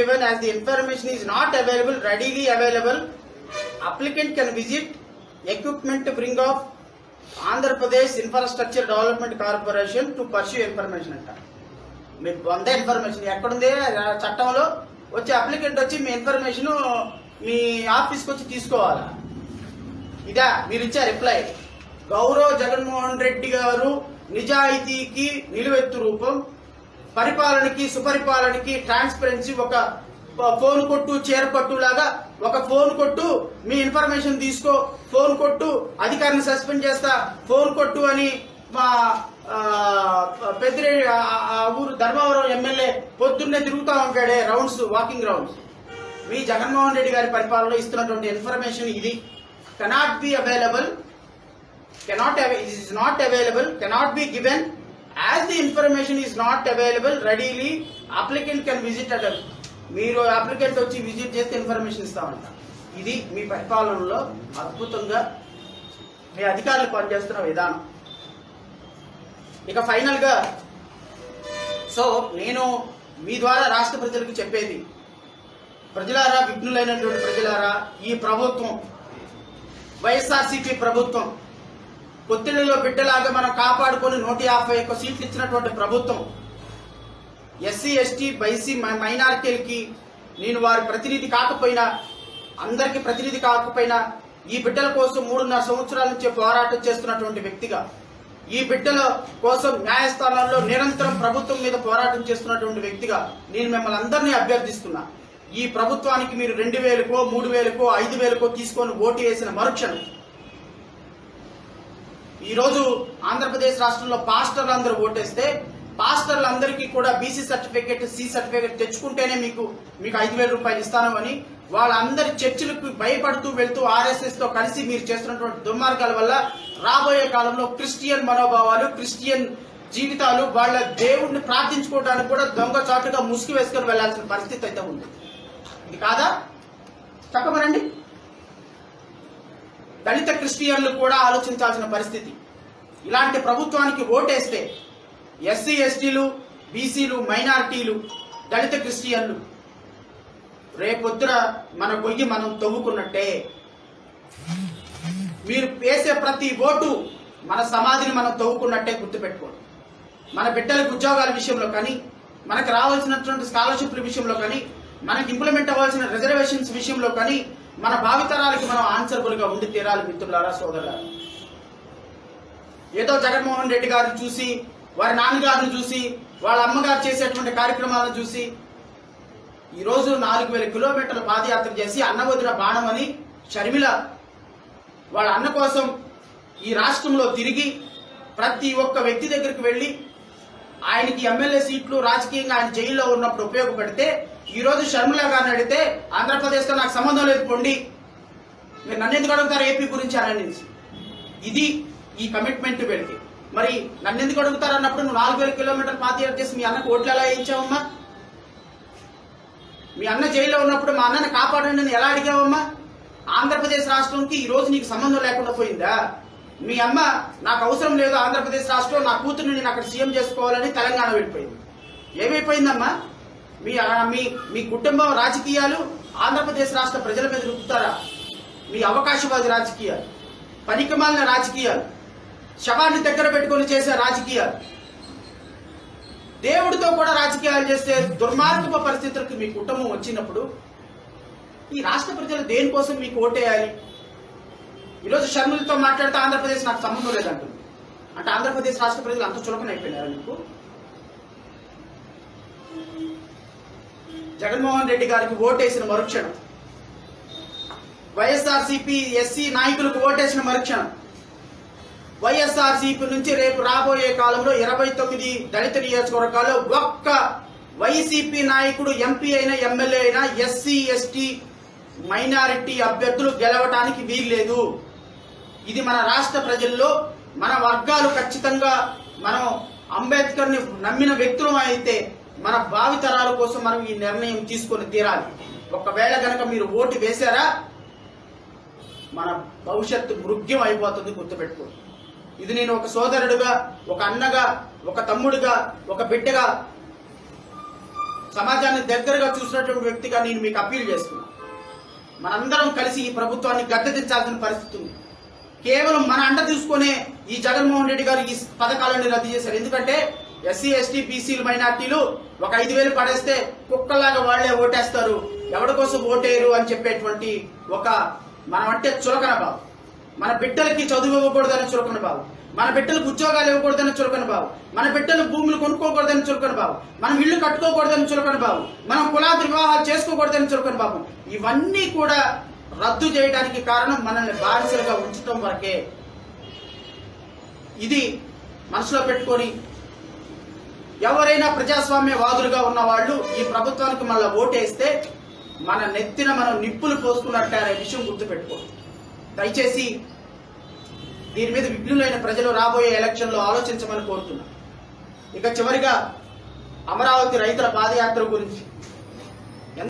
given as the information is not available, readily available. Applicant can visit equipment to bring off Andhra Pradesh Infrastructure Development Corporation to pursue information అంట మీకు వంద information ఎక్కడుంది ఆ చట్టంలో వచ్చి applicant వచ్చి మీ information మీ ఆఫీస్కి వచ్చి తీసుకోవాలా ఇదా మీరు ఇచ్చే రిప్లై గౌరవ్ జగన్మోహన్ రెడ్డి గారు నిజాయితీకి నిలువెత్తు రూపం పరిపాలనకి సుపరిపాలనకి ట్రాన్స్పరెన్సీ ఒక ఫోన్ కొట్టు చీరపట్టు లాగా ఒక ఫోన్ కొట్టు మీ ఇన్ఫర్మేషన్ తీసుకో ఫోన్ కొట్టు అధికారిని సస్పెండ్ చేస్తా ఫోన్ కొట్టు అని మా ఆ, పెద్దిరెడ్డి ఆ, ఆ ఊరు ధర్మవరం ఎమ్మెల్యే పొద్దున్నే తిరుగుతా ఉంటాడే రౌండ్స్ వాకింగ్ రౌండ్స్ మీ జగన్మోహన్ రెడ్డి గారి పరిపాలనలో ఇస్తున్నటువంటి ఇన్ఫర్మేషన్ ఇది cannot be available cannot is not available cannot be given as the information is not available readily applicant can visit at మీరు అప్లికెంట్ వచ్చి విజిట్ చేస్తే ఇన్ఫర్మేషన్ ఇస్తామంట ఇది మీ పరిపాలనలో అద్భుతంగా మీ అధికారులు పనిచేస్తున్న విధానం ఇక ఫైనల్ గా సో నేను మీ ద్వారా రాష్ట్ర ప్రజలకు చెప్పేది ప్రజలారా విఘ్నులైనటువంటి ప్రజలారా ఈ ప్రభుత్వం వైఎస్ఆర్సీపీ ప్రభుత్వం కొత్తిళ్లలో బిడ్డలాగా మనం కాపాడుకొని నూట యాభై ఒక్క సీట్లు ఇచ్చినటువంటి ప్రభుత్వం ఎస్సీ ఎస్టీ బైసీ మై- మైనారిటీలకి నేను వారి ప్రతినిధి కాకపోయినా అందరికీ ప్రతినిధి కాకపోయినా ఈ బిడ్డల కోసం మూడున్నర సంవత్సరాల నుంచి పోరాటం చేస్తున్నటువంటి వ్యక్తిగా ఈ బిడ్డల కోసం న్యాయస్థానాల్లో నిరంతరం ప్రభుత్వం మీద పోరాటం చేస్తున్నటువంటి వ్యక్తిగా నేను మిమ్మల్ని అందరినీ అభ్యర్థిస్తున్నా ఈ ప్రభుత్వానికి మీరు రెండు వేలకో మూడు వేలకో ఐదు వేలకో తీసుకొని ఓటు వేసిన మరుక్షణం ఈ రోజు ఆంధ్రప్రదేశ్ రాష్ట్రంలో పాస్టర్లు అందరూ ఓటేస్తే పాస్టర్లందరికీ కూడా బీసీ సర్టిఫికేట్ సి సర్టిఫికేట్ తెచ్చుకుంటేనే మీకు మీకు ఐదు వేల రూపాయలు ఇస్తాను అని వాళ్ళందరి చర్చిలకు భయపడుతూ వెళ్తూ ఆర్ఎస్ఎస్ తో కలిసి మీరు చేస్తున్నటువంటి దుర్మార్గాల వల్ల రాబోయే కాలంలో క్రిస్టియన్ మనోభావాలు క్రిస్టియన్ జీవితాలు వాళ్ళ దేవుడిని ప్రార్థించుకోవడానికి కూడా దొంగచాటుగా ముసుగు వేసుకొని వెళ్లాల్సిన పరిస్థితి అయితే ఉంది ఇది కాదా చెప్పమనండి దళిత క్రిస్టియన్లు కూడా ఆలోచించాల్సిన పరిస్థితి ఇలాంటి ప్రభుత్వానికి ఓటేస్తే ఎస్సీ ఎస్టీలు బీసీలు మైనారిటీలు దళిత క్రిస్టియన్లు రేపొద్దున మన గొయ్యి మనం తవ్వుకున్నట్టే మీరు వేసే ప్రతి ఓటు మన సమాధిని మనం తవ్వుకున్నట్టే గుర్తుపెట్టుకోండి మన బిడ్డలకు ఉద్యోగాల విషయంలో కానీ మనకు రావాల్సినటువంటి స్కాలర్షిప్ల విషయంలో కానీ మనకి ఇంప్లిమెంట్ అవ్వాల్సిన రిజర్వేషన్స్ విషయంలో కానీ మన భావితరాలకి మనం ఆన్సరబుల్ గా ఉండి తీరాలి మిత్రులారా సోదరులారా ఏదో జగన్మోహన్ రెడ్డి గారిని చూసి వారి నాన్నగారిని చూసి వాళ్ళ అమ్మగారు చేసేటువంటి కార్యక్రమాలను చూసి ఈ రోజు నాలుగు వేల కిలోమీటర్ల పాదయాత్ర చేసి అన్నవదిన బాణం అని షర్మిల వాళ్ళ అన్న కోసం ఈ రాష్ట్రంలో తిరిగి ప్రతి ఒక్క వ్యక్తి దగ్గరికి వెళ్ళి ఆయనకి ఎమ్మెల్యే సీట్లు రాజకీయంగా ఆయన జైల్లో ఉన్నప్పుడు ఉపయోగపడితే ఈ రోజు షర్మిల గారిని అడిగితే ఆంధ్రప్రదేశ్తో నాకు సంబంధం లేదు పొండి మీరు నన్ను ఎందుకు అడుగుతారు ఏపీ గురించి అని అనేసి. ఇది ఈ కమిట్మెంట్ వెళ్తే మరి నన్ను ఎందుకు అడుగుతారు అన్నప్పుడు నువ్వు నాలుగు వేల కిలోమీటర్ పాదయాత్ర చేసి మీ అన్నకు ఓట్లు ఎలా వేయించావమ్మా మీ అన్న జైల్లో ఉన్నప్పుడు మా అన్నని కాపాడండి అని ఎలా అడిగావమ్మా ఆంధ్రప్రదేశ్ రాష్ట్రంకి ఈ రోజు నీకు సంబంధం లేకుండా పోయిందా మీ అమ్మ నాకు అవసరం లేదు ఆంధ్రప్రదేశ్ రాష్ట్రం నా కూతుర్ని నేను అక్కడ సీఎం చేసుకోవాలని తెలంగాణ వెళ్ళిపోయింది ఏమైపోయిందమ్మా మీ మీ మీ కుటుంబం రాజకీయాలు ఆంధ్రప్రదేశ్ రాష్ట్ర ప్రజల మీద రుపుతారా మీ అవకాశవాది రాజకీయాలు పనికిమాలిన రాజకీయాలు శవాన్ని దగ్గర పెట్టుకొని చేసే రాజకీయాలు దేవుడితో కూడా రాజకీయాలు చేసే దుర్మార్గపు పరిస్థితులకు మీ కుటుంబం వచ్చినప్పుడు ఈ రాష్ట్ర ప్రజలు దేనికోసం మీకు ఓటేయాలి ఈరోజు షర్మిలతో మాట్లాడితే ఆంధ్రప్రదేశ్ నాకు సంబంధం లేదంటుంది అంటే ఆంధ్రప్రదేశ్ రాష్ట్ర ప్రజలు అంత చులకన అయిపోయినారా మీకు జగన్మోహన్ రెడ్డి గారికి ఓటేసిన మరుక్షణం వైఎస్ఆర్సీపీ ఎస్సీ నాయకులకు ఓటేసిన మరుక్షణం వైఎస్ఆర్సీపీ నుంచి రేపు రాబోయే కాలంలో ఇరవై తొమ్మిది దళిత నియోజకవర్గాల్లో ఒక్క వైసీపీ నాయకుడు ఎంపీ అయినా ఎమ్మెల్యే అయినా ఎస్సీ ఎస్టీ మైనారిటీ అభ్యర్థులు గెలవటానికి వీల్లేదు ఇది మన రాష్ట్ర ప్రజల్లో మన వర్గాలు ఖచ్చితంగా మనం అంబేద్కర్ ని నమ్మిన వ్యక్తులం అయితే మన భావితరాల కోసం మనం ఈ నిర్ణయం తీసుకొని తీరాలి ఒకవేళ గనక మీరు ఓటు వేశారా మన భవిష్యత్తు మృగ్యం అయిపోతుంది గుర్తుపెట్టుకోండి ఇది నేను ఒక సోదరుడుగా ఒక అన్నగా ఒక తమ్ముడుగా ఒక బిడ్డగా సమాజాన్ని దగ్గరగా చూసినటువంటి వ్యక్తిగా నేను మీకు అప్పీల్ చేస్తున్నా మనందరం కలిసి ఈ ప్రభుత్వాన్ని గద్దెదించాల్సిన పరిస్థితి ఉంది కేవలం మన అండ తీసుకునే ఈ జగన్మోహన్ రెడ్డి గారు ఈ పథకాలను రద్దు చేశారు ఎందుకంటే ఎస్సీ ఎస్టీ బీసీలు మైనార్టీలు ఒక ఐదు వేలు పడేస్తే కుక్కలాగా వాళ్లే ఓటేస్తారు ఎవరి కోసం ఓటేయరు అని చెప్పేటువంటి ఒక మనం అంటే చులకన బాబు మన బిడ్డలకి చదువు ఇవ్వకూడదని చులకన బాబు మన బిడ్డలకు ఉద్యోగాలు ఇవ్వకూడదని చులకన బాబు మన బిడ్డలు భూములు కొనుక్కోకూడదని చులకన బాబు మనం ఇల్లు కట్టుకోకూడదని చులకన బాబు మనం కులాది వివాహాలు చేసుకోకూడదని చులకన బాబు ఇవన్నీ కూడా రద్దు చేయడానికి కారణం మనల్ని బానిసలుగా ఉంచడం వరకే ఇది మనసులో పెట్టుకొని ఎవరైనా ప్రజాస్వామ్య వాదులుగా ఉన్న వాళ్ళు ఈ ప్రభుత్వానికి మళ్ళీ ఓటేస్తే మన నెత్తిన మనం నిప్పులు పోసుకున్నట్టే అనే విషయం గుర్తుపెట్టుకో దయచేసి దీని మీద విఘ్నులైన ప్రజలు రాబోయే ఎలక్షన్లో ఆలోచించమని కోరుతున్నా ఇక చివరిగా అమరావతి రైతుల పాదయాత్ర గురించి